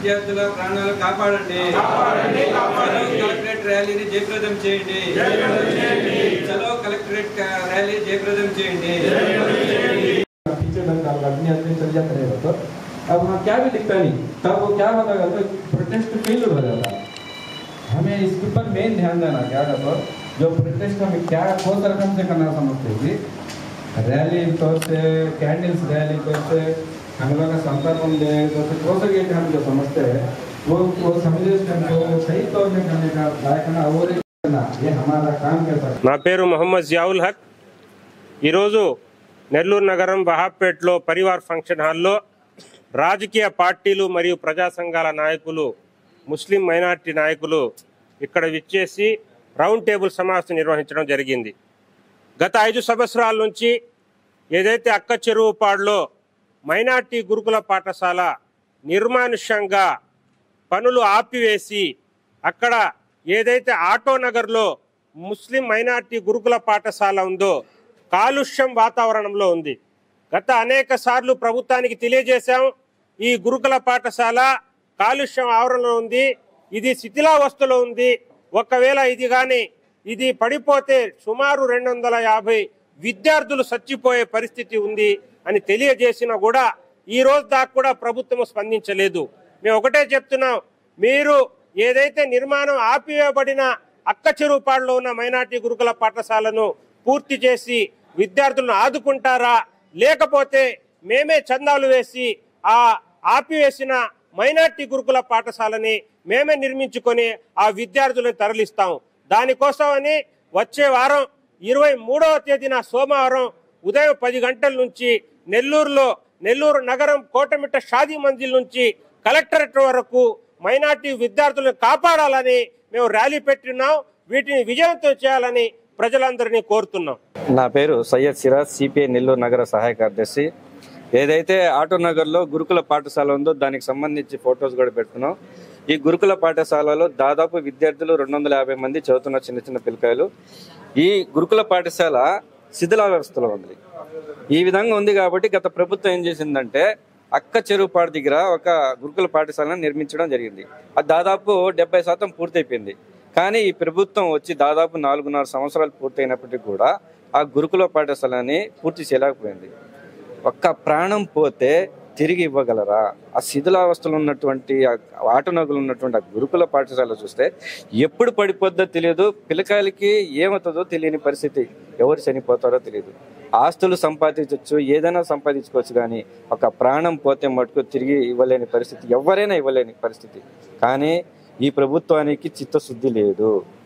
విద్యార్థుల ప్రాణాలు కాపాడండి చలో కలెక్టరేట్ ర్యాలీని జయప్రదం చేయండి చలో కలెక్టరేట్ క- ర్యాలీ జయప్రదం చేయండి पीछे ढंग का आदमी आदमी चल जाता रहेगा तो अब वहाँ क्या भी दिखता नहीं तब वो क्या होता है तो प्रोटेस्ट फेल हो जाता है हमें इसके ऊपर मेन ध्यान देना क्या था तो जो प्रोटेस्ट हमें क्या ठोस रकम से करना समझते थे रैली तौर से कैंडल्स रैली तौर से हम लोग का संपर्क दे तो से ठोस के हम जो समझते हैं वो वो समझे को सही तौर में करने का लायक ना और करना ये हमारा काम कैसा నా పేరు మొహమ్మద్ జియావుల్ హక్ ఈరోజు నెల్లూరు నగరం వహాపేట్లో పరివార్ ఫంక్షన్ హాల్లో రాజకీయ పార్టీలు మరియు ప్రజా సంఘాల నాయకులు ముస్లిం మైనార్టీ నాయకులు ఇక్కడ విచ్చేసి రౌండ్ టేబుల్ సమావేశం నిర్వహించడం జరిగింది గత ఐదు సంవత్సరాల నుంచి ఏదైతే అక్క చెరువుపాడులో మైనార్టీ గురుకుల పాఠశాల నిర్మానుష్యంగా పనులు ఆపివేసి అక్కడ ఏదైతే ఆటో నగర్లో ముస్లిం మైనార్టీ గురుకుల పాఠశాల ఉందో కాలుష్యం వాతావరణంలో ఉంది గత అనేక సార్లు ప్రభుత్వానికి తెలియజేశాం ఈ గురుకుల పాఠశాల కాలుష్యం ఆవరణలో ఉంది ఇది శిథిలావస్థలో ఉంది ఒకవేళ ఇది కానీ ఇది పడిపోతే సుమారు రెండు వందల యాభై విద్యార్థులు చచ్చిపోయే పరిస్థితి ఉంది అని తెలియజేసినా కూడా ఈ రోజు దాకా కూడా ప్రభుత్వం స్పందించలేదు మేము ఒకటే చెప్తున్నాం మీరు ఏదైతే నిర్మాణం ఆపివేయబడిన అక్క చెరువుపాడులో ఉన్న మైనార్టీ గురుకుల పాఠశాలను పూర్తి చేసి విద్యార్థులను ఆదుకుంటారా లేకపోతే మేమే చందాలు వేసి ఆ ఆపివేసిన మైనార్టీ గురుకుల పాఠశాలని మేమే నిర్మించుకొని ఆ విద్యార్థులను తరలిస్తాం దానికోసమని వచ్చే వారం ఇరవై మూడవ తేదీన సోమవారం ఉదయం పది గంటల నుంచి నెల్లూరులో నెల్లూరు నగరం కోటమిట్ట షాదీ మంజిల్ నుంచి కలెక్టరేట్ వరకు మైనార్టీ విద్యార్థులను కాపాడాలని మేము ర్యాలీ పెట్టినాం వీటిని విజయవంతం చేయాలని ప్రజలందరినీ కోరుతున్నాం నా పేరు సయ్యద్ సిరాజ్ సిపిఐ నెల్లూరు నగర సహాయ కార్యదర్శి ఏదైతే ఆటో నగర్లో గురుకుల పాఠశాల ఉందో దానికి సంబంధించి ఫొటోస్ కూడా పెడుతున్నాం ఈ గురుకుల పాఠశాలలో దాదాపు విద్యార్థులు రెండు వందల యాభై మంది చదువుతున్న చిన్న చిన్న పిల్లకాయలు ఈ గురుకుల పాఠశాల శిథిలావస్థలో ఉంది ఈ విధంగా ఉంది కాబట్టి గత ప్రభుత్వం ఏం చేసిందంటే అక్క చెరువుపాడు దగ్గర ఒక గురుకుల పాఠశాలను నిర్మించడం జరిగింది అది దాదాపు డెబ్బై శాతం పూర్తయిపోయింది కానీ ఈ ప్రభుత్వం వచ్చి దాదాపు నాలుగున్నర సంవత్సరాలు పూర్తయినప్పటికీ కూడా ఆ గురుకుల పాఠశాలని పూర్తి చేయలేకపోయింది ఒక్క ప్రాణం పోతే తిరిగి ఇవ్వగలరా ఆ శిథిలావస్థలో ఉన్నటువంటి ఆ ఆటనగులు ఉన్నటువంటి ఆ గురుకుల పాఠశాల చూస్తే ఎప్పుడు పడిపోద్దో తెలియదు పిల్లకాయలకి ఏమవుతుందో తెలియని పరిస్థితి ఎవరు చనిపోతారో తెలియదు ఆస్తులు సంపాదించవచ్చు ఏదైనా సంపాదించుకోవచ్చు కానీ ఒక ప్రాణం పోతే మటుకు తిరిగి ఇవ్వలేని పరిస్థితి ఎవరైనా ఇవ్వలేని పరిస్థితి కానీ ఈ ప్రభుత్వానికి చిత్తశుద్ధి లేదు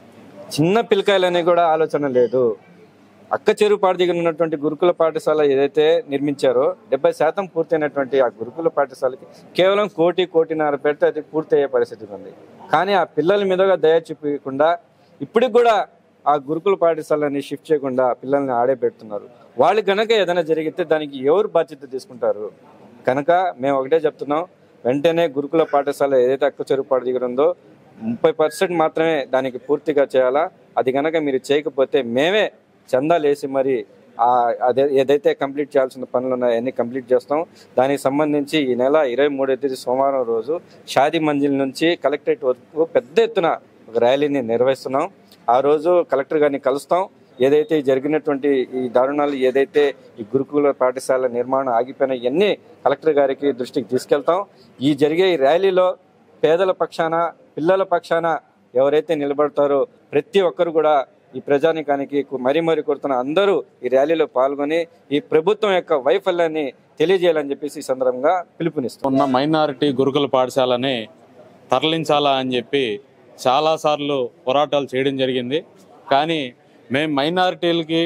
చిన్న పిల్లకాయలనే కూడా ఆలోచన లేదు అక్క చెరువుపాడు దగ్గర ఉన్నటువంటి గురుకుల పాఠశాల ఏదైతే నిర్మించారో డెబ్బై శాతం పూర్తయినటువంటి ఆ గురుకుల పాఠశాలకి కేవలం కోటి కోటిన్నర పెడితే అది పూర్తయ్యే పరిస్థితి ఉంది కానీ ఆ పిల్లల మీదుగా దయ చూపించకుండా ఇప్పటికి కూడా ఆ గురుకుల పాఠశాలని షిఫ్ట్ చేయకుండా పిల్లల్ని ఆడే పెడుతున్నారు వాళ్ళు గనక ఏదైనా జరిగితే దానికి ఎవరు బాధ్యత తీసుకుంటారు కనుక మేము ఒకటే చెప్తున్నాం వెంటనే గురుకుల పాఠశాల ఏదైతే అక్క చెరువుపాడు దగ్గర ఉందో ముప్పై పర్సెంట్ మాత్రమే దానికి పూర్తిగా చేయాలా అది గనక మీరు చేయకపోతే మేమే చందాలు వేసి మరి ఆ అదే ఏదైతే కంప్లీట్ చేయాల్సిన పనులు ఉన్నాయో అన్ని కంప్లీట్ చేస్తాం దానికి సంబంధించి ఈ నెల ఇరవై మూడో తేదీ సోమవారం రోజు షాదీ మంజిల్ నుంచి కలెక్టరేట్ వరకు పెద్ద ఎత్తున ఒక ర్యాలీని నిర్వహిస్తున్నాం ఆ రోజు కలెక్టర్ గారిని కలుస్తాం ఏదైతే ఈ జరిగినటువంటి ఈ దారుణాలు ఏదైతే ఈ గురుకుల పాఠశాల నిర్మాణం ఆగిపోయిన ఇవన్నీ కలెక్టర్ గారికి దృష్టికి తీసుకెళ్తాం ఈ జరిగే ఈ ర్యాలీలో పేదల పక్షాన పిల్లల పక్షాన ఎవరైతే నిలబడతారో ప్రతి ఒక్కరు కూడా ఈ ప్రజానికానికి మరీ మరీ కోరుతున్న అందరూ ఈ ర్యాలీలో పాల్గొని ఈ ప్రభుత్వం యొక్క వైఫల్యాన్ని తెలియజేయాలని చెప్పేసి ఈ సందర్భంగా పిలుపునిస్తాం ఉన్న మైనారిటీ గురుకుల పాఠశాలని తరలించాలా అని చెప్పి చాలాసార్లు పోరాటాలు చేయడం జరిగింది కానీ మేము మైనారిటీలకి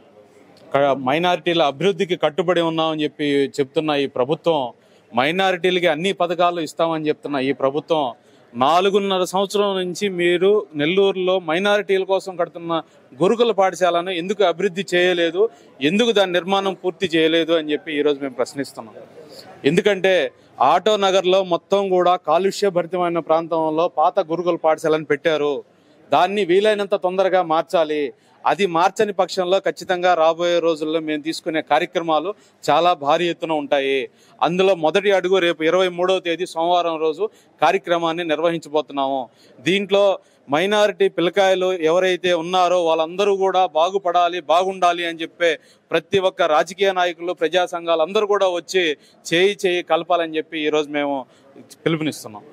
క- మైనారిటీల అభివృద్ధికి కట్టుబడి ఉన్నామని చెప్పి చెప్తున్న ఈ ప్రభుత్వం మైనారిటీలకి అన్ని పథకాలు ఇస్తామని చెప్తున్న ఈ ప్రభుత్వం నాలుగున్నర సంవత్సరం నుంచి మీరు నెల్లూరులో మైనారిటీల కోసం కడుతున్న గురుకుల పాఠశాలను ఎందుకు అభివృద్ధి చేయలేదు ఎందుకు దాని నిర్మాణం పూర్తి చేయలేదు అని చెప్పి ఈరోజు మేము ప్రశ్నిస్తున్నాం ఎందుకంటే ఆటో నగర్లో మొత్తం కూడా కాలుష్యభరితమైన ప్రాంతంలో పాత గురుకుల పాఠశాలను పెట్టారు దాన్ని వీలైనంత తొందరగా మార్చాలి అది మార్చని పక్షంలో ఖచ్చితంగా రాబోయే రోజుల్లో మేము తీసుకునే కార్యక్రమాలు చాలా భారీ ఎత్తున ఉంటాయి అందులో మొదటి అడుగు రేపు ఇరవై మూడవ తేదీ సోమవారం రోజు కార్యక్రమాన్ని నిర్వహించబోతున్నాము దీంట్లో మైనారిటీ పిల్లకాయలు ఎవరైతే ఉన్నారో వాళ్ళందరూ కూడా బాగుపడాలి బాగుండాలి అని చెప్పే ప్రతి ఒక్క రాజకీయ నాయకులు ప్రజా సంఘాలు అందరూ కూడా వచ్చి చేయి చేయి కలపాలని చెప్పి ఈరోజు మేము పిలుపునిస్తున్నాం